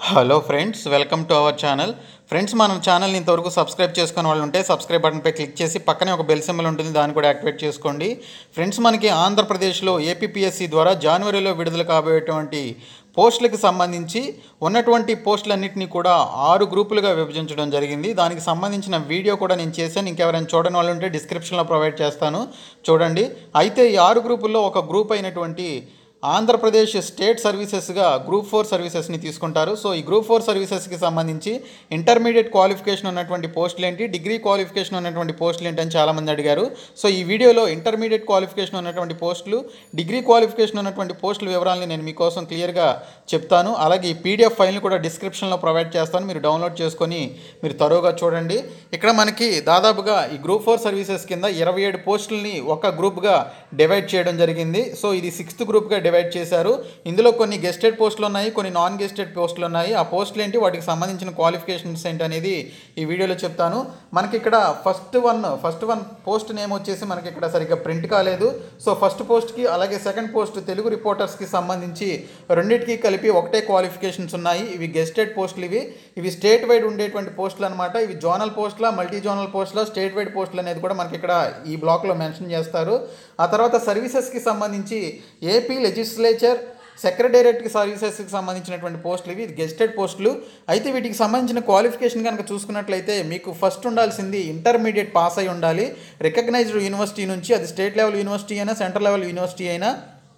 hello friends welcome to our channel friends మన ఛానల్ని ఇంతవరకు సబ్స్క్రైబ్ చేసుకునే వాళ్ళు ఉంటే సబ్స్క్రైబ్ బటన్పై క్లిక్ చేసి పక్కనే ఒక బెల్ సింబల్ ఉంటుంది దాన్ని కూడా యాక్టివేట్ చేసుకోండి ఫ్రెండ్స్ మనకి ఆంధ్రప్రదేశ్లో ఏపీపీఎస్సి ద్వారా జనవరిలో విడుదల కాబోయేటువంటి పోస్టులకు సంబంధించి ఉన్నటువంటి పోస్టులన్నింటినీ కూడా ఆరు గ్రూపులుగా విభజించడం జరిగింది దానికి సంబంధించిన వీడియో కూడా నేను చేశాను ఇంకెవరైనా చూడని వాళ్ళు ఉంటే డిస్క్రిప్షన్లో ప్రొవైడ్ చేస్తాను చూడండి అయితే ఈ ఆరు గ్రూపుల్లో ఒక గ్రూప్ అయినటువంటి ఆంధ్రప్రదేశ్ స్టేట్ సర్వీసెస్గా గ్రూప్ ఫోర్ సర్వీసెస్ని తీసుకుంటారు సో ఈ గ్రూప్ ఫోర్ సర్వీసెస్కి సంబంధించి ఇంటర్మీడియట్ క్వాలిఫికేషన్ ఉన్నటువంటి పోస్టులు ఏంటి డిగ్రీ క్వాలిఫికేషన్ ఉన్నటువంటి పోస్టులు ఏంటి అని చాలామంది అడిగారు సో ఈ వీడియోలో ఇంటర్మీడియట్ క్వాలిఫికేషన్ ఉన్నటువంటి పోస్టులు డిగ్రీ క్వాలిఫికేషన్ ఉన్నటువంటి పోస్టుల వివరాలని నేను మీకోసం క్లియర్గా చెప్తాను అలాగే ఈ పీడిఎఫ్ ఫైల్ని కూడా డిస్క్రిప్షన్లో ప్రొవైడ్ చేస్తాను మీరు డౌన్లోడ్ చేసుకొని మీరు తరోగా చూడండి ఇక్కడ మనకి దాదాపుగా ఈ గ్రూప్ ఫోర్ సర్వీసెస్ కింద ఇరవై ఏడు పోస్టులని ఒక గ్రూప్గా డివైడ్ చేయడం జరిగింది సో ఇది సిక్స్త్ గ్రూప్గా డివైడ్ చేశారు ఇందులో కొన్ని గెస్టెడ్ పోస్టులు ఉన్నాయి కొన్ని నాన్ గెస్టెడ్ పోస్టులు ఉన్నాయి ఆ పోస్టులు ఏంటి వాటికి సంబంధించిన క్వాలిఫికేషన్స్ ఏంటి అనేది ఈ వీడియోలో చెప్తాను మనకి ఇక్కడ first one first one post name వచ్చేసి మనకి ఇక్కడ సరిగ్గా ప్రింట్ కాలేదు సో ఫస్ట్ పోస్ట్కి అలాగే సెకండ్ పోస్ట్ తెలుగు రిపోర్టర్స్కి సంబంధించి రెండింటికి కలిపి ఒకటే క్వాలిఫికేషన్స్ ఉన్నాయి ఇవి గెస్టెడ్ పోస్టులు ఇవి ఇవి స్టేట్ వైడ్ ఉండేటువంటి పోస్టులు అనమాట ఇవి జోనల్ పోస్టుల మల్టీ జోనల్ పోస్టుల స్టేట్ వైడ్ పోస్టులు అనేది కూడా మనకి ఇక్కడ ఈ బ్లాక్లో మెన్షన్ చేస్తారు ఆ తర్వాత సర్వీసెస్కి సంబంధించి ఏపీ లెజిస్లేచర్ సెక్రటేరియట్కి సర్వీసెస్కి సంబంధించినటువంటి పోస్టులు ఇవి గెస్టెడ్ పోస్టులు అయితే వీటికి సంబంధించిన క్వాలిఫికేషన్ కనుక చూసుకున్నట్లయితే మీకు ఫస్ట్ ఉండాల్సింది ఇంటర్మీడియట్ పాస్ అయి ఉండాలి రికగ్నైజ్డ్ యూనివర్సిటీ నుంచి అది స్టేట్ లెవెల్ యూనివర్సిటీ అయినా సెంట్రల్ లెవెల్ యూనివర్సిటీ అయినా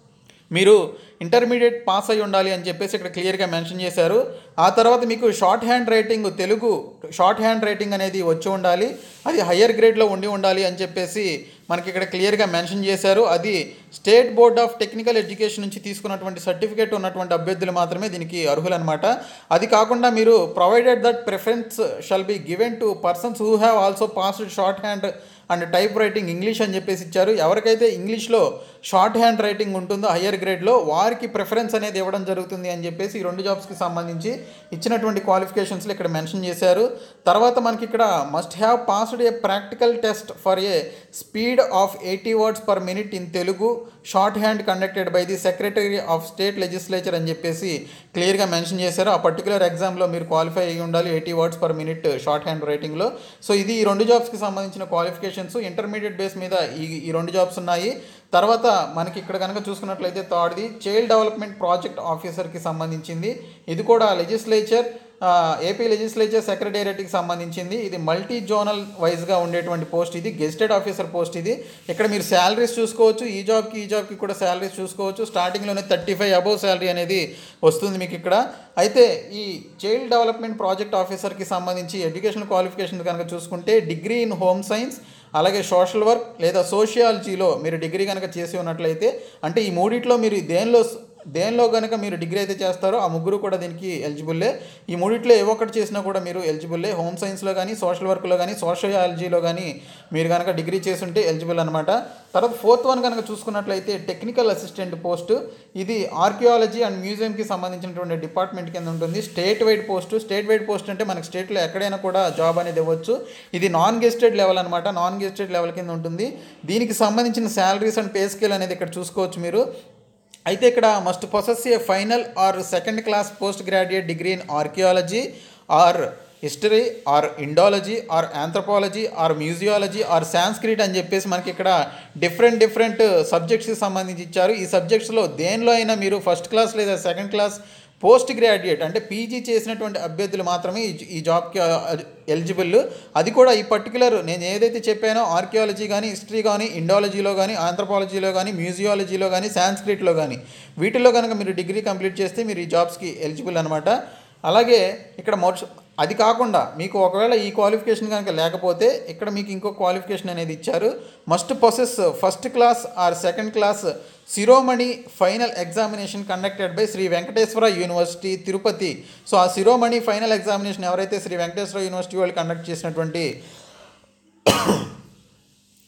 మీరు ఇంటర్మీడియట్ పాస్ అయి ఉండాలి అని చెప్పేసి ఇక్కడ క్లియర్గా మెన్షన్ చేశారు ఆ తర్వాత మీకు షార్ట్ హ్యాండ్ రైటింగ్ తెలుగు షార్ట్ హ్యాండ్ రైటింగ్ అనేది వచ్చి ఉండాలి అది హయ్యర్ గ్రేడ్లో ఉండి ఉండాలి అని చెప్పేసి మనకి ఇక్కడ క్లియర్గా మెన్షన్ చేశారు అది state board of technical education నుంచి తీసుకున్నటువంటి సర్టిఫికేట్ ఉన్నటువంటి అభ్యర్థులు మాత్రమే దీనికి అర్హులన్నమాట అది కాకుండా మీరు provided that preference shall be given to persons who have also passed shorthand and typewriting English అని చెప్పేసి ఇచ్చారు ఎవరికైతే ఇంగ్లీష్లో షార్ట్ హ్యాండ్ రైటింగ్ ఉంటుందో హయ్యర్ గ్రేడ్లో వారికి ప్రిఫరెన్స్ అనేది ఇవ్వడం జరుగుతుంది అని చెప్పేసి ఈ రెండు జాబ్స్కి సంబంధించి ఇచ్చినటువంటి క్వాలిఫికేషన్స్లో ఇక్కడ మెన్షన్ చేశారు తర్వాత మనకి ఇక్కడ must have passed a practical test for a speed of eighty words per minute in Telugu shorthand conducted by the secretary of state legislature అని చెప్పేసి క్లియర్గా మెన్షన్ చేశారు ఆ పర్టికులర్ ఎగ్జామ్లో మీరు క్వాలిఫై అయ్యి ఉండాలి eighty words per minute shorthand రైటింగ్లో సో ఇది ఈ రెండు జాబ్స్కి సంబంధించిన క్వాలిఫికేషన్స్ ఇంటర్మీడియట్ బేస్ మీద ఈ ఈ రెండు జాబ్స్ ఉన్నాయి తర్వాత మనకి ఇక్కడ కనుక చూసుకున్నట్లయితే థర్డ్ది చైల్డ్ డెవలప్మెంట్ ప్రాజెక్ట్ ఆఫీసర్కి సంబంధించింది ఇది కూడా లెజిస్లేచర్ ఏపీ లెజిస్లేచర్ సెక్రటేరియట్కి సంబంధించింది ఇది మల్టీ జోనల్ వైజ్గా ఉండేటువంటి పోస్ట్ ఇది గెస్టెడ్ ఆఫీసర్ పోస్ట్ ఇది ఇక్కడ మీరు శాలరీస్ చూసుకోవచ్చు ఈ జాబ్కి ఈ జాబ్కి కూడా శాలరీస్ చూసుకోవచ్చు స్టార్టింగ్లోనే థర్టీ ఫైవ్ అబౌవ్ శాలరీ అనేది వస్తుంది మీకు ఇక్కడ అయితే ఈ చైల్డ్ డెవలప్మెంట్ ప్రాజెక్ట్ ఆఫీసర్కి సంబంధించి ఎడ్యుకేషన్ క్వాలిఫికేషన్ కనుక చూసుకుంటే డిగ్రీ ఇన్ హోమ్ సైన్స్ అలాగే సోషల్ వర్క్ లేదా సోషియాలజీలో మీరు డిగ్రీ కనుక చేసి ఉన్నట్లయితే అంటే ఈ మూడిట్లో మీరు దేనిలో దేనిలో కనుక మీరు డిగ్రీ అయితే చేస్తారో ఆ ముగ్గురు కూడా దీనికి ఎలిజిబుల్లే ఈ మూడిట్లో ఏ ఒక్కటి చేసినా కూడా మీరు ఎలిజిబుల్లే హోమ్ సైన్స్లో కానీ సోషల్ వర్క్లో కానీ సోషియాలజీలో కానీ మీరు కనుక డిగ్రీ చేస్తుంటే ఎలిజిబుల్ అనమాట తర్వాత ఫోర్త్ వన్ కనుక చూసుకున్నట్లయితే టెక్నికల్ అసిస్టెంట్ పోస్ట్ ఇది ఆర్కియాలజీ అండ్ మ్యూజియంకి సంబంధించినటువంటి డిపార్ట్మెంట్ కింద ఉంటుంది state wide post state wide post అంటే మనకి స్టేట్లో ఎక్కడైనా కూడా జాబ్ అనేది ఇవ్వచ్చు ఇది నాన్ గెస్టెడ్ లెవెల్ అనమాట నాన్ గెస్టెడ్ లెవెల్ కింద ఉంటుంది దీనికి సంబంధించిన శాలరీస్ అండ్ పే స్కేల్ అనేది ఇక్కడ చూసుకోవచ్చు మీరు అయితే ఇక్కడ must possess a final or second class post graduate degree in archaeology or history or Indology or anthropology or museology or Sanskrit అని చెప్పేసి మనకి ఇక్కడ డిఫరెంట్ డిఫరెంట్ సబ్జెక్ట్స్కి సంబంధించి ఇచ్చారు ఈ సబ్జెక్ట్స్లో దేనిలో అయినా మీరు ఫస్ట్ క్లాస్ లేదా సెకండ్ క్లాస్ పోస్ట్ గ్రాడ్యుయేట్ అంటే పీజీ చేసినటువంటి అభ్యర్థులు మాత్రమే ఈ- ఈ జాబ్కి ఎలిజిబుల్ అది కూడా ఈ పర్టికులర్ నేను ఏదైతే చెప్పానో ఆర్కియాలజీ కానీ హిస్టరీ కానీ ఇండాలజీలో కానీ ఆంథ్రపాలజీలో కానీ మ్యూజియాలజీలో కానీ సాంస్క్రిట్లో కానీ వీటిల్లో కనుక మీరు డిగ్రీ కంప్లీట్ చేస్తే మీరు ఈ జాబ్స్కి ఎలిజిబుల్ అనమాట అలాగే ఇక్కడ మోస్ట్ అది కాకుండా మీకు ఒకవేళ ఈ క్వాలిఫికేషన్ కనుక లేకపోతే ఇక్కడ మీకు ఇంకో క్వాలిఫికేషన్ అనేది ఇచ్చారు must possess first class or second class Shiromani final examination conducted by Shri Venkateswara university Tirupati so ఆ శిరోమణి ఫైనల్ ఎగ్జామినేషన్ ఎవరైతే శ్రీ వెంకటేశ్వర యూనివర్సిటీ వాళ్ళు కండక్ట్ చేసినటువంటి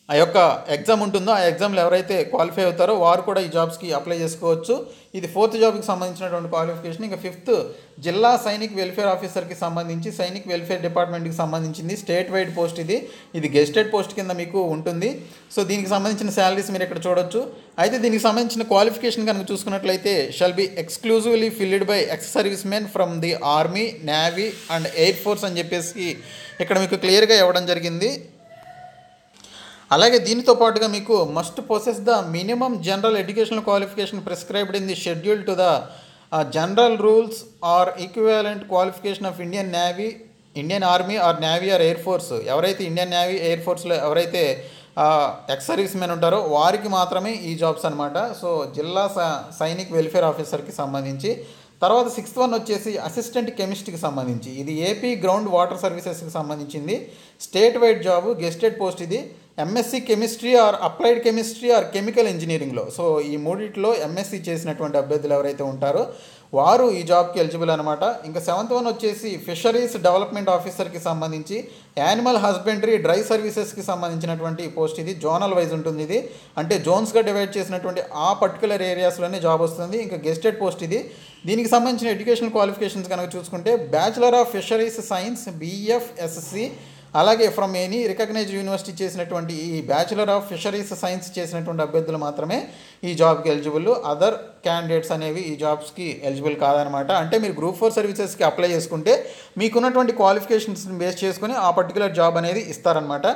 ఆ యొక్క ఎగ్జామ్ ఉంటుందో ఆ ఎగ్జామ్లో ఎవరైతే క్వాలిఫై అవుతారో వారు కూడా ఈ జాబ్స్కి అప్లై చేసుకోవచ్చు ఇది ఫోర్త్ జాబ్కి సంబంధించినటువంటి క్వాలిఫికేషన్ ఇంకా ఫిఫ్త్ జిల్లా సైనిక్ వెల్ఫేర్ ఆఫీసర్కి సంబంధించి సైనిక్ వెల్ఫేర్ డిపార్ట్మెంట్కి సంబంధించింది స్టేట్ వైడ్ పోస్ట్ ఇది ఇది గెస్టెడ్ పోస్ట్ కింద మీకు ఉంటుంది సో దీనికి సంబంధించిన శాలరీస్ మీరు ఇక్కడ చూడొచ్చు అయితే దీనికి సంబంధించిన క్వాలిఫికేషన్ కనుక చూసుకున్నట్లయితే shall be exclusively filled by ex servicemen from the army navy and air force అని చెప్పేసి ఇక్కడ మీకు క్లియర్గా ఇవ్వడం జరిగింది అలాగే దీనితో పాటుగా మీకు must possess the minimum general educational qualification prescribed in the schedule to the general rules or equivalent qualification of Indian navy Indian army or navy or air force ఎవరైతే ఇండియన్ నేవీ ఎయిర్ ఫోర్స్లో ఎవరైతే ex service men ఉంటారో వారికి మాత్రమే ఈ jobs అనమాట so జిల్లా స- సైనిక్ వెల్ఫేర్ ఆఫీసర్కి సంబంధించి తర్వాత సిక్స్త్ వన్ వచ్చేసి అసిస్టెంట్ కెమిస్ట్రీకి సంబంధించి ఇది ఏపీ గ్రౌండ్ వాటర్ సర్వీసెస్కి సంబంధించింది state wide job gazetted post ఇది MSc chemistry or applied chemistry or chemical ఇంజనీరింగ్లో సో ఈ మూడిట్లో ఎంఎస్సి చేసినటువంటి అభ్యర్థులు ఎవరైతే ఉంటారో వారు ఈ జాబ్కి ఎలిజిబుల్ అనమాట ఇంకా సెవెంత్ వన్ వచ్చేసి ఫిషరీస్ డెవలప్మెంట్ ఆఫీసర్కి సంబంధించి యానిమల్ హస్బెండరీ డ్రై సర్వీసెస్కి సంబంధించినటువంటి పోస్ట్ ఇది జోనల్ వైజ్ ఉంటుంది ఇది అంటే జోన్స్గా డివైడ్ చేసినటువంటి ఆ పర్టికులర్ ఏరియాస్లోనే జాబ్ వస్తుంది ఇంకా గెస్టెడ్ పోస్ట్ ఇది దీనికి సంబంధించిన ఎడ్యుకేషనల్ క్వాలిఫికేషన్స్ కనుక చూసుకుంటే bachelor of fisheries science BFSc అలాగే ఫ్రమ్ ఎనీ రికగ్నైజ్డ్ యూనివర్సిటీ చేసినటువంటి ఈ బ్యాచిలర్ ఆఫ్ ఫిషరీస్ సైన్స్ చేసినటువంటి అభ్యర్థులు మాత్రమే ఈ జాబ్కి ఎలిజిబుల్ అదర్ క్యాండిడేట్స్ అనేవి ఈ జాబ్స్కి ఎలిజిబుల్ కాదనమాట అంటే మీరు గ్రూప్ ఫోర్ సర్వీసెస్కి అప్లై చేసుకుంటే మీకున్నటువంటి క్వాలిఫికేషన్స్ని బేస్ చేసుకుని ఆ పర్టికులర్ జాబ్ అనేది ఇస్తారనమాట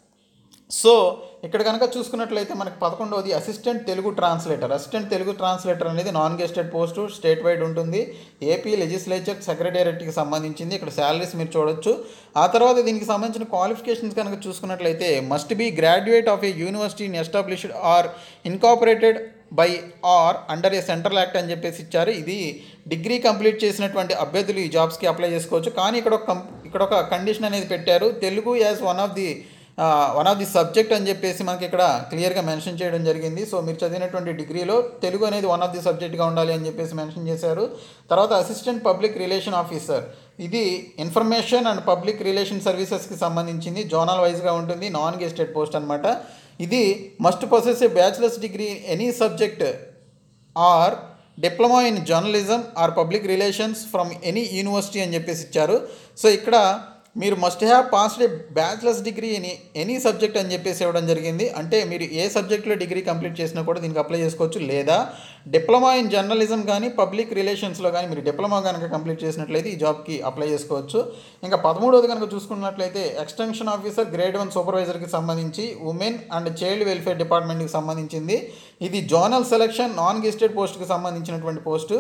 సో ఇక్కడ కనుక చూసుకున్నట్లయితే మనకి పదకొండవది assistant Telugu translator assistant Telugu translator అనేది non gazetted post state wide ఉంటుంది ఏపీ లెజిస్లేచర్ సెక్రటేరియట్కి సంబంధించింది ఇక్కడ శాలరీస్ మీరు చూడొచ్చు ఆ తర్వాత దీనికి సంబంధించిన క్వాలిఫికేషన్స్ కనుక చూసుకున్నట్లయితే must be graduate of a university established or incorporated by or under a central act అని చెప్పేసి ఇచ్చారు ఇది డిగ్రీ కంప్లీట్ చేసినటువంటి అభ్యర్థులు ఈ జాబ్స్కి అప్లై చేసుకోవచ్చు కానీ ఇక్కడ ఒక కం- ఇక్కడ ఒక కండిషన్ అనేది పెట్టారు Telugu as one of the one of the subject అని చెప్పేసి మనకి ఇక్కడ క్లియర్గా మెన్షన్ చేయడం జరిగింది సో మీరు చదివినటువంటి డిగ్రీలో తెలుగు అనేది వన్ ఆఫ్ ది సబ్జెక్ట్గా ఉండాలి అని చెప్పేసి మెన్షన్ చేశారు తర్వాత అసిస్టెంట్ పబ్లిక్ రిలేషన్ ఆఫీసర్ ఇది ఇన్ఫర్మేషన్ అండ్ పబ్లిక్ రిలేషన్ సర్వీసెస్కి సంబంధించింది జోనల్ వైజ్గా ఉంటుంది నాన్ గెస్టెడ్ పోస్ట్ అనమాట ఇది must possess a bachelor's degree any subject or diploma in journalism or public relations from any university అని చెప్పేసి ఇచ్చారు సో ఇక్కడ మీరు must have passed a bachelor's degree in any subject అని చెప్పేసి ఇవ్వడం జరిగింది అంటే మీరు ఏ సబ్జెక్ట్లో డిగ్రీ కంప్లీట్ చేసినా కూడా దీనికి అప్లై చేసుకోవచ్చు లేదా డిప్లొమా ఇన్ జర్నలిజం కానీ పబ్లిక్ రిలేషన్స్లో కానీ మీరు డిప్లొమా కనుక కంప్లీట్ చేసినట్లయితే ఈ జాబ్కి అప్లై చేసుకోవచ్చు ఇంకా పదమూడవది కనుక చూసుకున్నట్లయితే ఎక్స్టెన్షన్ ఆఫీసర్ గ్రేడ్ వన్ సూపర్వైజర్కి సంబంధించి ఉమెన్ అండ్ చైల్డ్ వెల్ఫేర్ డిపార్ట్మెంట్కి సంబంధించింది ఇది జోనల్ సెలక్షన్ నాన్ గెస్టెడ్ పోస్ట్కి సంబంధించినటువంటి పోస్టు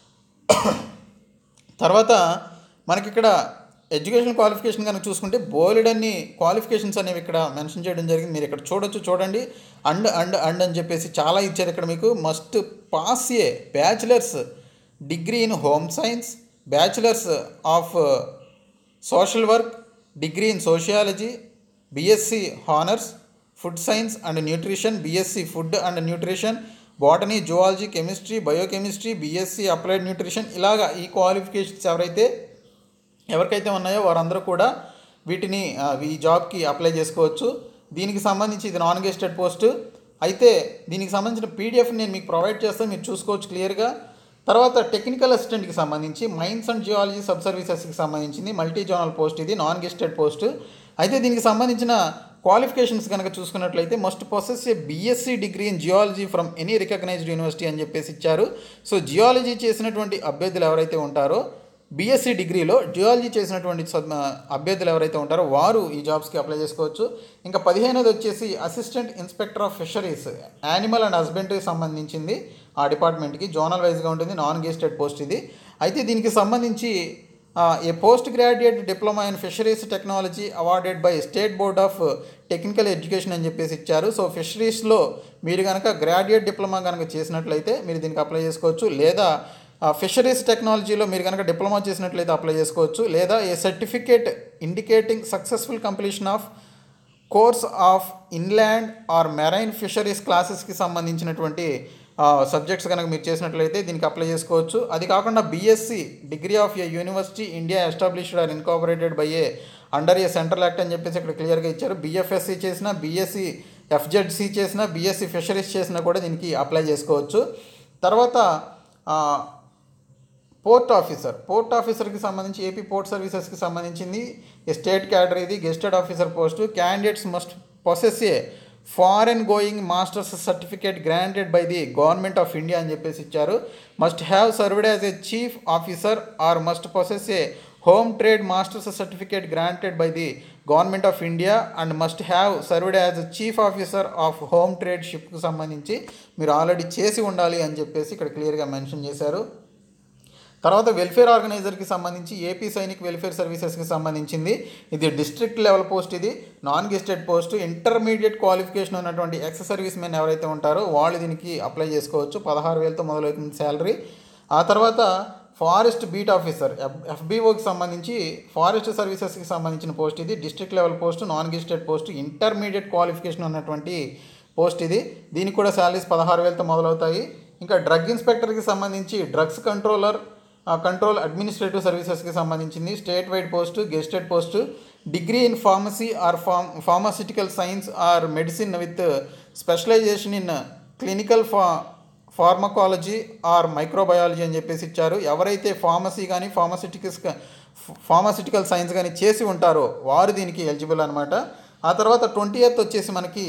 తర్వాత మనకి ఇక్కడ ఎడ్యుకేషన్ క్వాలిఫికేషన్ కనుక చూసుకుంటే బోలెడ్ అన్ని క్వాలిఫికేషన్స్ అనేవి ఇక్కడ మెన్షన్ చేయడం జరిగింది మీరు ఇక్కడ చూడొచ్చు చూడండి అండ్ అండ్ అండ్ అని చెప్పేసి చాలా ఇచ్చారు ఇక్కడ మీకు must pass a bachelor's degree in home science bachelors of social work degree in sociology BSc honours food science and nutrition BSc food and nutrition botany zoology chemistry biochemistry BSc applied nutrition ఇలాగా ఈ qualifications ఎవరైతే ఎవరికైతే ఉన్నాయో వారందరూ కూడా వీటిని ఆ, ఈ జాబ్కి అప్లై చేసుకోవచ్చు దీనికి సంబంధించి ఇది నాన్ గెస్టెడ్ పోస్ట్ అయితే దీనికి సంబంధించిన పీడిఎఫ్ నేను మీకు ప్రొవైడ్ చేస్తాను మీరు చూసుకోవచ్చు క్లియర్గా తర్వాత టెక్నికల్ అసిస్టెంట్కి సంబంధించి మైన్స్ అండ్ జియాలజీ సబ్ సర్వీసెస్కి సంబంధించింది మల్టీ జోనల్ పోస్ట్ ఇది నాన్ గెస్టెడ్ పోస్ట్ అయితే దీనికి సంబంధించిన క్వాలిఫికేషన్స్ కనుక చూసుకున్నట్లయితే must process a BSc degree in geology from any recognised university అని చెప్పేసి ఇచ్చారు సో జియాలజీ చేసినటువంటి అభ్యర్థులు ఎవరైతే ఉంటారో బీఎస్సీ డిగ్రీలో జియాలజీ చేసినటువంటి సద్- అభ్యర్థులు ఎవరైతే ఉంటారో వారు ఈ జాబ్స్కి అప్లై చేసుకోవచ్చు ఇంకా పదిహేనది వచ్చేసి assistant inspector of fisheries animal and హస్బెండరీకి సంబంధించింది ఆ డిపార్ట్మెంట్కి జోనల్ వైజ్గా ఉంటుంది నాన్ గెస్టెడ్ పోస్ట్ ఇది అయితే దీనికి సంబంధించి a post graduate diploma in fisheries technology awarded by state board of technical education అని చెప్పేసి ఇచ్చారు సో ఫిషరీస్లో మీరు కనుక గ్రాడ్యుయేట్ డిప్లొమా కనుక చేసినట్లయితే మీరు దీనికి అప్లై చేసుకోవచ్చు లేదా ఫిషరీస్ టెక్నాలజీలో మీరు కనుక డిప్లొమా చేసినట్లయితే అప్లై చేసుకోవచ్చు లేదా a certificate indicating successful completion of course of inland or marine fisheries క్లాసెస్కి సంబంధించినటువంటి సబ్జెక్ట్స్ కనుక మీరు చేసినట్లయితే దీనికి అప్లై చేసుకోవచ్చు అది కాకుండా BSc degree of a university India established or incorporated by a under a central act అని చెప్పేసి ఇక్కడ క్లియర్గా ఇచ్చారు బీఎఫ్ఎస్సి చేసిన బీఎస్సీ ఎఫ్జెడ్సి చేసినా బీఎస్సీ ఫిషరీస్ చేసినా కూడా దీనికి అప్లై చేసుకోవచ్చు తర్వాత ఆ, పోర్ట్ ఆఫీసర్ పోర్ట్ ఆఫీసర్కి సంబంధించి ఏపీ పోర్ట్ సర్వీసెస్కి సంబంధించింది ఈ స్టేట్ క్యాడర్ ఇది gazetted officer post candidates must possess a foreign going master's certificate granted by the government of India అని చెప్పేసి ఇచ్చారు must have served as a chief officer or must possess a home trade master's certificate granted by the government of India and must have served as chief officer of home trade షిప్కి సంబంధించి మీరు already చేసి ఉండాలి అని చెప్పేసి ఇక్కడ క్లియర్గా mention చేశారు తర్వాత వెల్ఫేర్ ఆర్గనైజర్కి సంబంధించి ఏపీ సైనిక్ వెల్ఫేర్ సర్వీసెస్కి సంబంధించింది ఇది డిస్ట్రిక్ట్ లెవెల్ పోస్ట్ ఇది non gazetted post intermediate qualification ఉన్నటువంటి ఎక్స్ సర్వీస్ మెన్ ఎవరైతే ఉంటారో వాళ్ళు దీనికి అప్లై చేసుకోవచ్చు పదహారు వేలతో మొదలవుతుంది శాలరీ ఆ తర్వాత ఫారెస్ట్ బీట్ ఆఫీసర్ ఎఫ్బిఓకి సంబంధించి ఫారెస్ట్ సర్వీసెస్కి సంబంధించిన పోస్ట్ ఇది district level post non gazetted post intermediate qualification ఉన్నటువంటి పోస్ట్ ఇది దీనికి కూడా శాలరీస్ పదహారు వేలతో మొదలవుతాయి ఇంకా డ్రగ్ ఇన్స్పెక్టర్కి సంబంధించి డ్రగ్స్ కంట్రోలర్ కంట్రోల్ అడ్మినిస్ట్రేటివ్ సర్వీసెస్కి సంబంధించింది state wide post gazetted post degree in pharmacy or pharm pharmaceutical science or medicine with specialisation in clinical pha pharmacology or microbiology అని చెప్పేసి ఇచ్చారు ఎవరైతే ఫార్మసీ కానీ ఫార్మాసిటికల్స్ ఫార్మాసిటికల్ సైన్స్ కానీ చేసి ఉంటారో వారు దీనికి ఎలిజిబుల్ అనమాట ఆ తర్వాత ట్వంటీ ఎయిత్ వచ్చేసి మనకి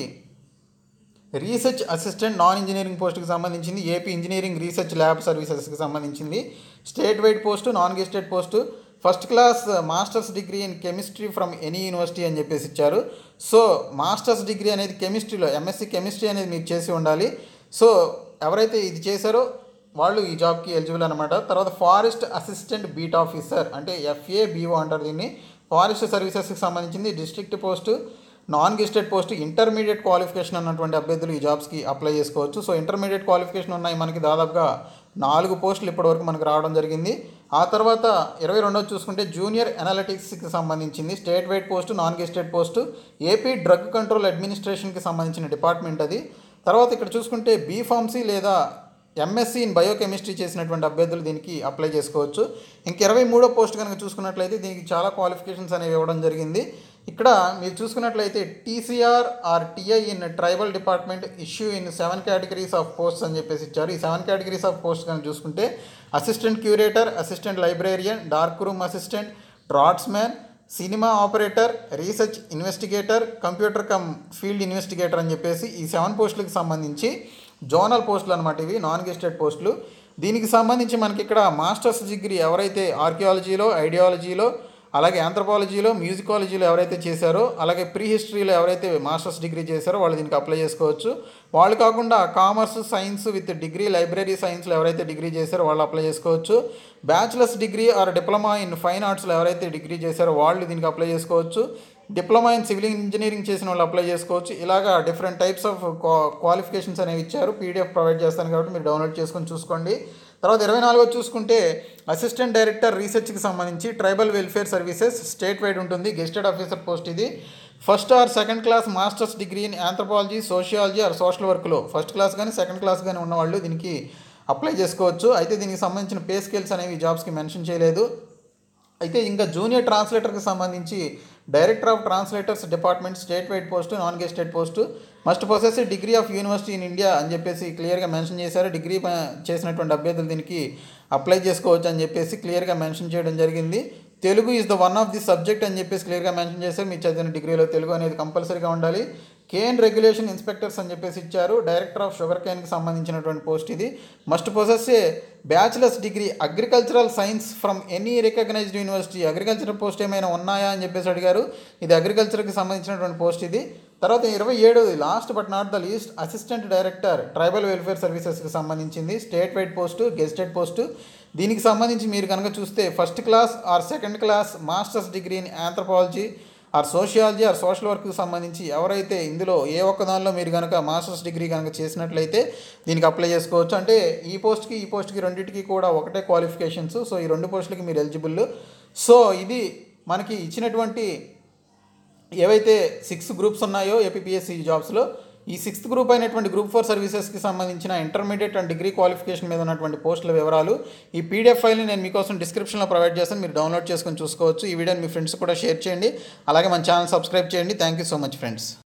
రీసెర్చ్ అసిస్టెంట్ నాన్ ఇంజనీరింగ్ పోస్ట్కి సంబంధించింది ఏపీ ఇంజనీరింగ్ రీసెర్చ్ ల్యాబ్ సర్వీసెస్కి సంబంధించింది state wide post non gazetted post first class master's degree in chemistry from any university అని చెప్పేసి ఇచ్చారు సో మాస్టర్స్ డిగ్రీ అనేది కెమిస్ట్రీలో ఎంఎస్సి కెమిస్ట్రీ అనేది మీరు చేసి ఉండాలి సో ఎవరైతే ఇది చేశారో వాళ్ళు ఈ జాబ్కి ఎలిజిబుల్ అనమాట తర్వాత ఫారెస్ట్ అసిస్టెంట్ బీట్ ఆఫీసర్ అంటే ఎఫ్ఏ బీఓ అంటారు దీన్ని ఫారెస్ట్ సర్వీసెస్కి సంబంధించింది district post non gazetted post intermediate qualification ఉన్నటువంటి అభ్యర్థులు ఈ జాబ్స్కి అప్లై చేసుకోవచ్చు సో ఇంటర్మీడియట్ క్వాలిఫికేషన్ ఉన్నాయి మనకి దాదాపుగా నాలుగు పోస్టులు ఇప్పటివరకు మనకు రావడం జరిగింది ఆ తర్వాత ఇరవై రెండోది చూసుకుంటే జూనియర్ అనలిటిక్స్కి సంబంధించింది state wide post non gazetted post AP drug control అడ్మినిస్ట్రేషన్కి సంబంధించిన డిపార్ట్మెంట్ అది తర్వాత ఇక్కడ చూసుకుంటే బీఫార్మసీ లేదా ఎంఎస్సీ ఇన్ బయోకెమిస్ట్రీ చేసినటువంటి అభ్యర్థులు దీనికి అప్లై చేసుకోవచ్చు ఇంక ఇరవై మూడో పోస్ట్ కనుక చూసుకున్నట్లయితే దీనికి చాలా క్వాలిఫికేషన్స్ అనేవి ఇవ్వడం జరిగింది ఇక్కడ మీరు చూసుకున్నట్లయితే TCR or TI in tribal department issue in seven categories of posts అని చెప్పేసి ఇచ్చారు ఈ సెవెన్ కేటగిరీస్ ఆఫ్ పోస్ట్ కనుక చూసుకుంటే assistant curator assistant librarian dark room assistant draughtsman cinema operator research investigator computer cum field investigator అని చెప్పేసి ఈ seven పోస్టులకు సంబంధించి జోనల్ పోస్టులు అనమాట ఇవి నాన్ గెస్టెడ్ పోస్టులు దీనికి సంబంధించి మనకి ఇక్కడ మాస్టర్స్ డిగ్రీ ఎవరైతే ఆర్కియాలజీలో ఐడియాలజీలో అలాగే ఆంథ్రపాలజీలో మ్యూజికాలజీలో ఎవరైతే చేశారో అలాగే ప్రీ హిస్టరీలో ఎవరైతే మాస్టర్స్ డిగ్రీ చేశారో వాళ్ళు దీనికి అప్లై చేసుకోవచ్చు వాళ్ళు కాకుండా commerce science with degree library సైన్స్లో ఎవరైతే డిగ్రీ చేశారో వాళ్ళు అప్లై చేసుకోవచ్చు bachelor's degree or diploma in fine ఆర్ట్స్లో ఎవరైతే డిగ్రీ చేశారో వాళ్ళు దీనికి అప్లై చేసుకోవచ్చు డిప్లొమా ఇన్ సివిల్ ఇంజనీరింగ్ చేసిన వాళ్ళు అప్లై చేసుకోవచ్చు ఇలాగా డిఫరెంట్ టైప్స్ ఆఫ్ క్వాలిఫికేషన్స్ అనేవి ఇచ్చారు పీడిఎఫ్ ప్రొవైడ్ చేస్తాను కాబట్టి మీరు డౌన్లోడ్ చేసుకొని చూసుకోండి తర్వాత ఇరవై నాలుగో చూసుకుంటే అసిస్టెంట్ డైరెక్టర్ రీసెర్చ్కి సంబంధించి tribal welfare services state wide ఉంటుంది గెస్టెడ్ ఆఫీసర్ పోస్ట్ ఇది first or second class master's degree in anthropology sociology or social వర్క్లో ఫస్ట్ క్లాస్ కానీ సెకండ్ క్లాస్ కానీ ఉన్నవాళ్ళు దీనికి అప్లై చేసుకోవచ్చు అయితే దీనికి సంబంధించిన పే స్కేల్స్ అనేవి ఈ జాబ్స్కి మెన్షన్ చేయలేదు అయితే ఇంకా జూనియర్ ట్రాన్స్లేటర్కి సంబంధించి director of translators department state wide post non gazetted post must possess degree of university in India అని చెప్పేసి క్లియర్గా మెన్షన్ చేశారు డిగ్రీ ప- చేసినటువంటి అభ్యర్థులు దీనికి అప్లై చేసుకోవచ్చు అని చెప్పేసి క్లియర్గా మెన్షన్ చేయడం జరిగింది Telugu is the one of the subject అని చెప్పేసి క్లియర్గా మెన్షన్ చేశారు మీరు చదివిన డిగ్రీలో తెలుగు అనేది కంపల్సరీగా ఉండాలి కేన్ రెగ్యులేషన్ ఇన్స్పెక్టర్స్ అని చెప్పేసి ఇచ్చారు డైరెక్టర్ ఆఫ్ షుగర్ కేన్కి సంబంధించినటువంటి పోస్ట్ ఇది must possess a bachelor's degree agricultural science from any recognised university agriculture post ఏమైనా ఉన్నాయా అని చెప్పేసి అడిగారు ఇది అగ్రికల్చర్కి సంబంధించినటువంటి పోస్ట్ ఇది తర్వాత ఇరవై ఏడు last but not the least assistant director tribal welfare సర్వీసెస్కి సంబంధించింది state wide post gazetted post దీనికి సంబంధించి మీరు కనుక చూస్తే first class or second class master's degree in anthropology or sociology or social వర్క్కి సంబంధించి ఎవరైతే ఇందులో ఏ ఒక్క దానిలో మీరు కనుక మాస్టర్స్ డిగ్రీ కనుక చేసినట్లయితే దీనికి అప్లై చేసుకోవచ్చు అంటే ఈ పోస్ట్కి ఈ పోస్ట్కి రెండింటికి కూడా ఒకటే క్వాలిఫికేషన్స్ సో ఈ రెండు పోస్టులకి మీరు ఎలిజిబుల్ సో ఇది మనకి ఇచ్చినటువంటి ఏవైతే సిక్స్ గ్రూప్స్ ఉన్నాయో ఏపీఎస్సి జాబ్స్లో ఈ సిక్స్త్ గ్రూప్ అయినటువంటి గ్రూప్ ఫోర్ సర్వీసెస్కి సంబంధించిన ఇంటర్మీడియట్ అండ్ డిగ్రీ క్వాలిఫికేషన్ మీద ఉన్నటువంటి పోస్టుల వివరాలు ఈ పీడిఎఫ్ ఫైల్ని నేను మీకోసం డిస్క్రిప్షన్లో ప్రొవైడ్ చేస్తాను మీరు డౌన్లోడ్ చేసుకొని చూసుకోవచ్చు ఈ వీడియోని మీ ఫ్రెండ్స్ కూడా షేర్ చేయండి అలాగే మన ఛానల్ సబ్స్క్రైబ్ చేయండి thank you so much friends